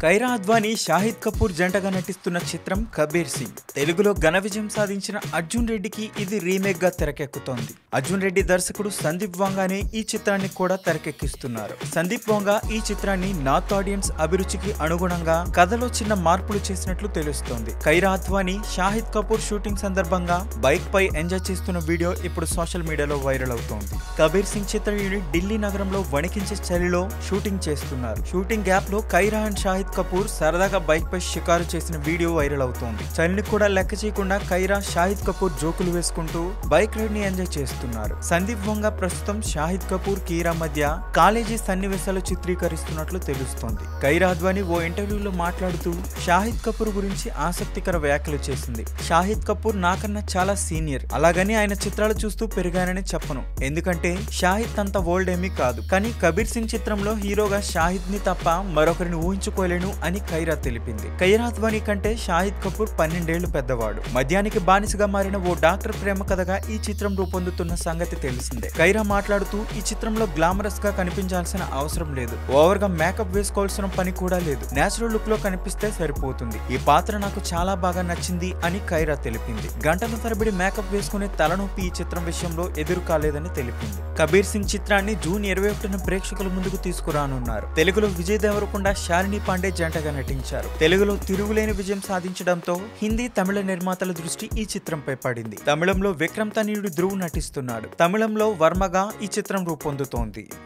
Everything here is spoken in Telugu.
కైరా అద్వానీ షాహిద్ కపూర్ జంటగా నటిస్తున్న చిత్రం కబీర్ సింగ్ తెలుగులో ఘన విజయం సాధించిన అర్జున్ రెడ్డికి ఇది రీమేక్ గా తెరకెక్కుతోంది అర్జున్ రెడ్డి దర్శకుడు సందీప్ వాంగానే ఈ చిత్రాన్ని కూడా తెరకెక్కిస్తున్నారు సందీప్ వాంగా ఈ చిత్రాన్ని నార్త్ ఆడియన్స్ అభిరుచికి అనుగుణంగా కథలో చిన్న మార్పులు చేసినట్లు తెలుస్తోంది కైరా అద్వానీ షాహిద్ కపూర్ షూటింగ్ సందర్భంగా బైక్ పై ఎంజాయ్ చేస్తున్న వీడియో ఇప్పుడు సోషల్ మీడియాలో వైరల్ అవుతోంది కబీర్ సింగ్ చిత్ర యూనిట్ ఢిల్లీ నగరంలో వణికించే చలిలో షూటింగ్ చేస్తున్నారు షూటింగ్ గ్యాప్ లో కైరా అండ్ షాహిద్ కపూర్ సరదాగా బైక్ పై షికారు చేసిన వీడియో వైరల్ అవుతోంది చలిని కూడా లెక్క చేయకుండా కైరా షాహిద్ కపూర్ జోకులు వేసుకుంటూ బైక్ రైడ్ ని ఎంజాయ్ చేస్తున్నారు సందీప్ వంగ ప్రస్తుతం షాహిద్ కపూర్ కీరా మధ్య కాలేజీ సన్నివేశాలు చిత్రీకరిస్తున్నట్లు తెలుస్తోంది కైరా అద్వానీ ఓ ఇంటర్వ్యూలో మాట్లాడుతూ షాహిద్ కపూర్ గురించి ఆసక్తికర వ్యాఖ్యలు చేసింది షాహిద్ కపూర్ నాకన్నా చాలా సీనియర్ అలాగని ఆయన చిత్రాలు చూస్తూ పెరిగానని చెప్పను ఎందుకంటే షాహిద్ అంత ఓల్డ్ ఏమీ కాదు కానీ కబీర్ సింగ్ చిత్రంలో హీరోగా షాహిద్ ని తప్ప మరొకరిని ఊహించుకోలేను అని కైరా తెలిపింది కైరా అద్వానీ కంటే షాహిద్ కపూర్ పన్నెండేళ్లు పెద్దవాడు మద్యానికి బానిసగా మారిన ఓ డాక్టర్ ప్రేమ కథగా ఈ చిత్రం రూపొందుతున్న సంగతి తెలిసిందే కైరా మాట్లాడుతూ ఈ చిత్రంలో గ్లామరస్ గా కనిపించాల్సిన అవసరం లేదు ఓవర్ గా మేకప్ వేసుకోవాల్సిన పని కూడా లేదు నేచురల్ లుక్ లో కనిపిస్తే సరిపోతుంది ఈ పాత్ర నాకు చాలా బాగా నచ్చింది అని కైరా తెలిపింది గంటల తరబడి మేకప్ వేసుకునే తలనొప్పి ఈ చిత్రం విషయంలో ఎదురు కాలేదని తెలిపింది కబీర్ సింగ్ చిత్రాన్ని జూన్ ఇరవై ఒకటిన ప్రేక్షకుల ముందుకు తీసుకురానున్నారు తెలుగులో విజయ్ దేవరకొండ శాలిని పాండే జంటగా నటించారు తెలుగులో తిరుగులేని విజయం సాధించడంతో హిందీ తమిళ నిర్మాతల దృష్టి ఈ చిత్రంపై పడింది తమిళంలో విక్రమ్ తనయుడు ధ్రువ్ నటిస్తున్నాడు తమిళంలో వర్మగా ఈ చిత్రం రూపొందుతోంది